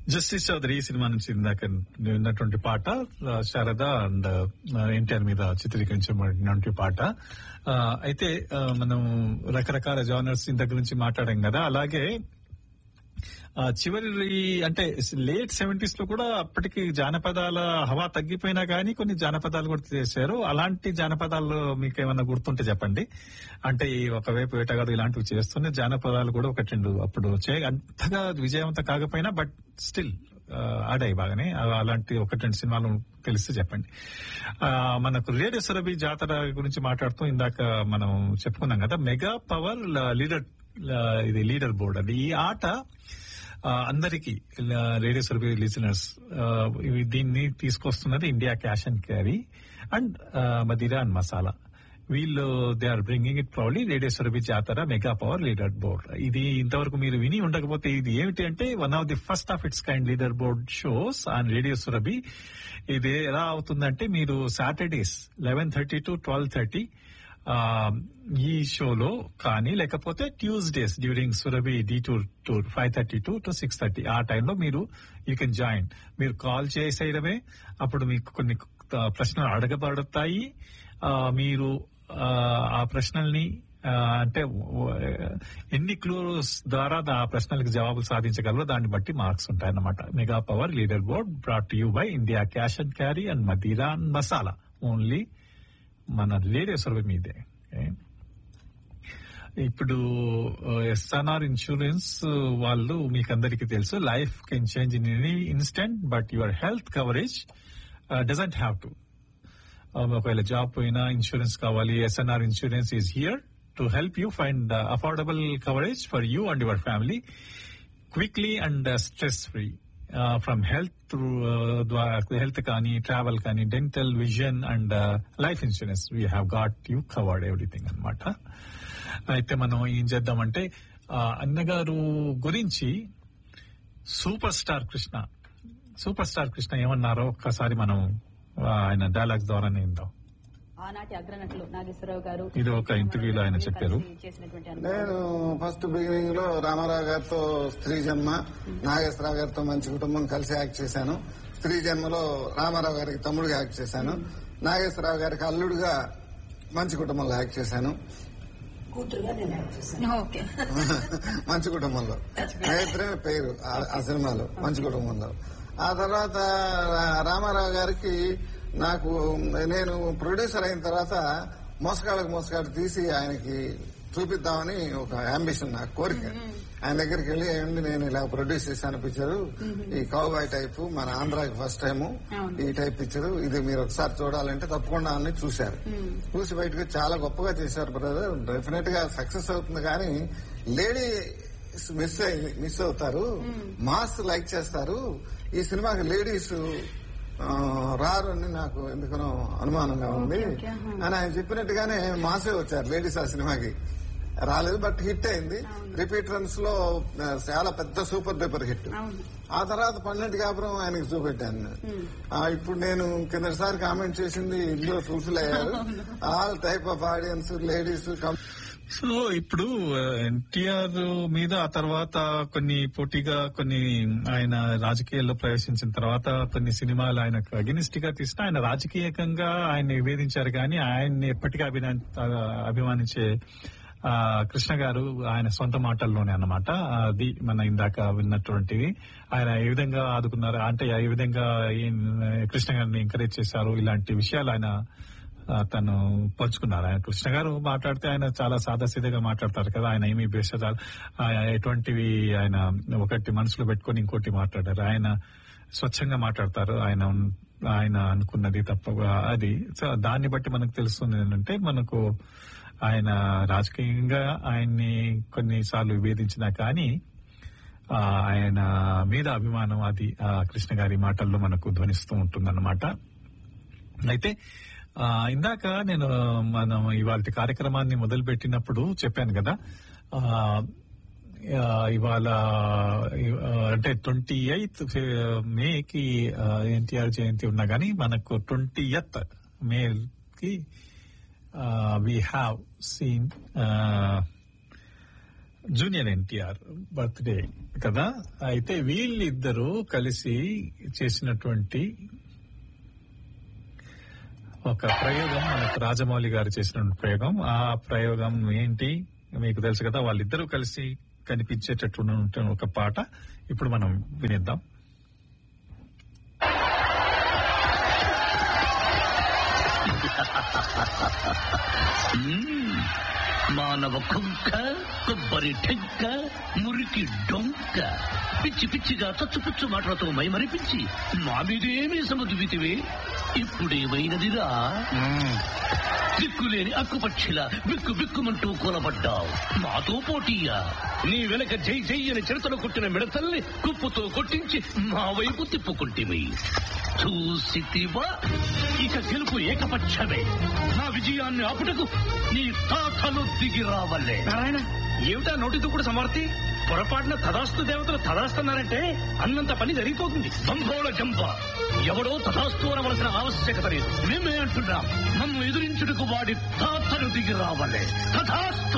Justice Chowdary ఈ cinema నుంచి ఇందాక విన్నటువంటి పాట ఆ, శారద అండ్ ఎన్టీఆర్ మీద చిత్రీకరించబడినటువంటి పాట ఆ, అయితే ఆ, మనం రకరకాల జానర్స్ ఇంత గురించి మాట్లాడాం కదా అలాగే ఆ, చివరి అంటే లేట్ సెవెంటీస్ లో కూడా అప్పటికి జానపదాల హవా తగ్గిపోయినా కానీ కొన్ని జానపదాలు కూడా చేశారు అలాంటి జానపదాలు మీకు ఏమైనా గుర్తుంటే చెప్పండి అంటే ఈ ఒకవైపు వేటగాడు ఇలాంటివి చేస్తూనే జానపదాలు కూడా ఒకటి రెండు అప్పుడు చే అంతగా విజయవంతం కాకపోయినా బట్ స్టిల్ ఆడాయి బాగానే ఆ, అలాంటి ఒకటి రెండు సినిమాలు తెలిస్తే చెప్పండి ఆ, మనకు రేడియో సురభి జాతర గురించి మాట్లాడుతూ ఇందాక మనం చెప్పుకున్నాం కదా మెగా పవర్ లీడర్ ఇది లీడర్ బోర్డ్ అది ఈ ఆట ఆ, అందరికీ రేడియో సర్వే లిజనర్స్ ఇవి దీన్ని తీసుకొస్తున్నది India cash and carry and Madira and masala వీళ్ళు they are bringing it proudly radio సర్వీ జాతర మెగా పవర్ లీడర్ బోర్డ్ ఇది ఇంతవరకు మీరు విని ఉండకపోతే ఇది ఏమిటి అంటే one of the first of its kind leader board shows on radio Surabhi ఇది ఎలా అవుతుందంటే మీరు Saturdays eleven thirty to twelve thirty ఆ, ఈ షోలో కానీ లేకపోతే Tuesdays during Surabhi the tour tour five thirty to to six thirty ఆ టైంలో మీరు యూ కెన్ జాయిన్ మీరు కాల్ చేసేయడమే అప్పుడు మీకు కొన్ని ఆ, ప్రశ్నలు అడగబడతాయి ఆ, మీరు ఆ, ఆ ప్రశ్నల్ని ఆ, అంటే వ- ఎన్ని క్లూస్ ద్వారా ఆ ప్రశ్నలకు జవాబులు సాధించగలరో దాన్ని బట్టి మార్క్స్ ఉంటాయన్నమాట mega power leader board brought you by India cash and carry and Madira and masala only మన రేడియో సర్వే మీదే okay? ఇప్పుడు ఎస్ఎన్ఆర్ ఇన్సూరెన్స్ వాళ్ళు మీకు అందరికీ తెలుసు life can change in any instant but your health coverage doesn't have to ఒకవేళ job పోయినా ఇన్సూరెన్స్ కావాలి SNR insurance is here to help you find affordable coverage for you and your family quickly and stress free from health health కానీ travel కానీ dental vision and life insurance we have got you covered everything అన్నమాట అయితే మనం ఏం చేద్దామంటే ఆ, అన్నగారు గురించి super star Krishna super star Krishna ఏమన్నారో ఒక్కసారి మనం ఆ, ఆయన డైలాగ్స్ ద్వారానే విందాం ఆనాటి అగ్రనటులు నాగేశ్వరరావు గారు ఇది ఒక ఇంటర్వ్యూలో ఆయన చెప్పారు. కలిసి చేసినటువంటి అనుభవం. నేను ఫస్ట్ బిగినింగ్ లో రామారావు గారితో స్త్రీ జన్మ నాగేశ్వరరావు గారితో మంచి కుటుంబం కలిసి యాక్ట్ చేశాను స్త్రీ జన్మలో రామారావు గారికి తమ్ముడుగా యాక్ట్ చేశాను నాగేశ్వరరావు గారికి అల్లుడుగా మంచి కుటుంబంలో యాక్ట్ చేశాను ఓకే మంచి కుటుంబంలో నేత్రే పేరు ఆ- ఆ సినిమాలో మంచి కుటుంబంలో ఆ తర్వాత రా- రామారావు గారికి నాకు నేను ప్రొడ్యూసర్ అయిన తర్వాత మోసగాళ్ళకు మోసగాడు తీసి ఆయనకి చూపిద్దామని ఒక అంబిషన్ నాకు కోరిక ఆయన దగ్గరికి వెళ్ళి ఏమండి నేను ఇలా ప్రొడ్యూస్ చేశాను పిక్చర్ ఈ కౌబాయ్ టైప్ మన ఆంధ్రాకి ఫస్ట్ టైం అవును. ఈ టైప్ పిక్చర్ ఇది మీరు ఒకసారి చూడాలంటే తప్పకుండా అని చూశారు చూసి బయటకు చాలా గొప్పగా చేశారు బ్రదర్ డెఫినెట్ గా సక్సెస్ అవుతుంది కానీ లేడీ మిస్ అయి మిస్ అవుతారు మాస్ లైక్ చేస్తారు ఈ సినిమాకి లేడీస్ రారు అని నాకు ఎందుకనో అనుమానంగా ఉంది ఓకే, ఓకే, ఆహా. అని ఆయన చెప్పినట్టుగానే మాసే వచ్చారు లేడీస్ ఆ సినిమాకి రాలేదు బట్ హిట్ అయింది రిపీట్ రన్స్ లో ఆ, చాలా పెద్ద సూపర్ డూపర్ హిట్ అవును ఆ తర్వాత పన్నెండు కాపురం ఆయనకి చూపెట్టాను ఆ, ఇప్పుడు నేను కిందసారి కామెంట్ చేసింది ఇందులో ఫుల్ఫిల్ అయ్యారు all type of audience ladies so ఇప్పుడు ఎన్టీఆర్ మీద ఆ తర్వాత కొన్ని పోటీగా కొన్ని ఆయన రాజకీయాల్లో ప్రవేశించిన తర్వాత కొన్ని సినిమాలు ఆయనకు అగెనిస్ట్ గా తీసిన ఆయన రాజకీయంగా ఆయన నివేదించారు కానీ ఆయన్ని ఎప్పటికీ అభినా అభిమానించే ఆ, కృష్ణ గారు ఆయన సొంత మాటల్లోనే అన్నమాట అది మన ఇందాక విన్నటువంటిది ఆయన ఏ విధంగా ఆదుకున్నారు అంటే ఏ విధంగా ఈయన- కృష్ణ గారిని ఎంకరేజ్ చేశారు ఇలాంటి విషయాలు ఆయన ఆ, తను పంచుకున్నారు ఆయన కృష్ణ గారు మాట్లాడితే ఆయన చాలా సాదాసీదాగా మాట్లాడతారు కదా ఆయన ఏమి భేషజాలు ఆయన ఎటువంటివి ఆయన ఒకటి మనసులో పెట్టుకొని ఇంకోటి మాట్లాడారు ఆయన స్వచ్ఛంగా మాట్లాడతారు ఆయన ఉన్- ఆయన అనుకున్నది తప్పగా అది సో దాన్ని బట్టి మనకు తెలుస్తుంది ఏంటంటే మనకు ఆయన రాజకీయంగా ఆయన్ని కొన్నిసార్లు విభేదించినా కానీ ఆ, ఆయన మీద అభిమానం అది ఆ కృష్ణ గారి మాటల్లో మనకు ధ్వనిస్తూ ఉంటుందన్నమాట అయితే ఆ, ఇందాక నేను మనం ఇవాళ కార్యక్రమాన్ని మొదలు పెట్టినప్పుడు చెప్పాను కదా ఆ, ఆ, ఇవాళ ఆ, అంటే ట్వంటీ ఎయిత్ మేకి ఎన్టీఆర్ జయంతి ఉన్నా గానీ మనకు ట్వంటీ ఎత్ మే కి we have seen junior NTR birthday కదా అయితే వీళ్ళిద్దరూ కలిసి చేసినటువంటి ఒక ప్రయోగం మనకు రాజమౌళి గారు చేసిన ప్రయోగం ఆ ప్రయోగం ఏంటి మీకు తెలుసు కదా వాళ్ళిద్దరూ కలిసి కనిపించేటట్టు ఉంటున్న ఒక పాట ఇప్పుడు మనం వినిద్దాం మ్మ్. మానవ కుంక కొబ్బరి టెంక మురికి డొంక పిచ్చి పిచ్చిగా చచ్చు పుచ్చు మాటలతో మైమరిపించి మా మీదేమీ సముద్వితివే ఇప్పుడేమైనదిరా దిక్కులేని అక్కుపక్షిలా బిక్కు బిక్కుమంటూ కూలబడ్డావు మాతో పోటీయా నీ వెనక జై జై అని చిరతలు కొట్టిన మిడతల్ని కుప్పుతో కొట్టించి మా వైపు తిప్పుకుంటివి చూసితివా ఇక గెలుపు ఏకపక్షమే నా విజయాన్ని ఆపుటకు నీ తాతలు దిగి రావలే నారాయణ ఏమిటా నోటితో కూడా సమర్థి పొరపాటున తదాస్తు దేవతలు తదాస్తున్నారంటే అన్నంత పని జరిగిపోతుంది బంభోళ జంప ఎవడో తథాస్తు అనవలసిన ఆవశ్యకత లేదు మేమే అంటున్నాం నన్ను ఎదురించుటకు వాడి తాతలు దిగి రావలే తథాస్తు